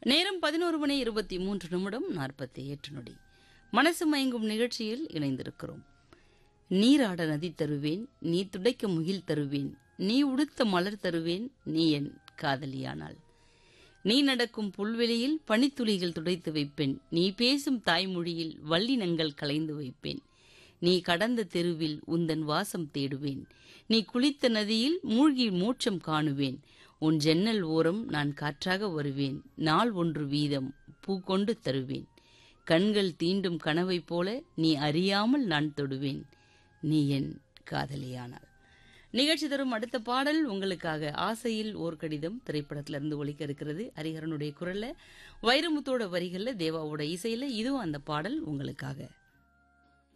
நேரம் பதினோரு மணி இருபத்தி மூன்று நிமிடம் நாற்பத்தி எட்டு நொடி மனசு மயங்கும் நிகழ்ச்சியில் இணைந்திருக்கிறோம் நீராட நதி தருவேன் நீ துடைக்க முகில் தருவேன் நீ உடுத்த மலர் தருவேன் நீ என் காதலியானாள் நீ நடக்கும் புல்வெளியில் பனித்துளிகள் துடைத்து வைப்பேன் நீ பேசும் தாய்மொழியில் வல்லினங்கள் கலைந்து வைப்பேன் நீ கடந்த தெருவில் உந்தன் வாசம் தேடுவேன் நீ குளித்த நதியில் மூழ்கி மோட்சம் காணுவேன் உன் ஜன்னல் ஓரம் நான் காற்றாக வருவேன் நாள் ஒன்று வீதம் பூ கொண்டு தருவேன் கண்கள் தீண்டும் கனவைப் போல நீ அறியாமல் நான் தொடுவேன் நீ என் காதலியானாள் நிகழ்ச்சி தரும் அடுத்த பாடல் உங்களுக்காக ஆசையில் ஓர் கடிதம் திரைப்படத்திலிருந்து ஒலிக்க இருக்கிறது ஹரிஹரனுடைய குரல்ல வைரமுத்தோட வரிகள்ல தேவாவோட இசையில இதுவும் அந்த பாடல் உங்களுக்காக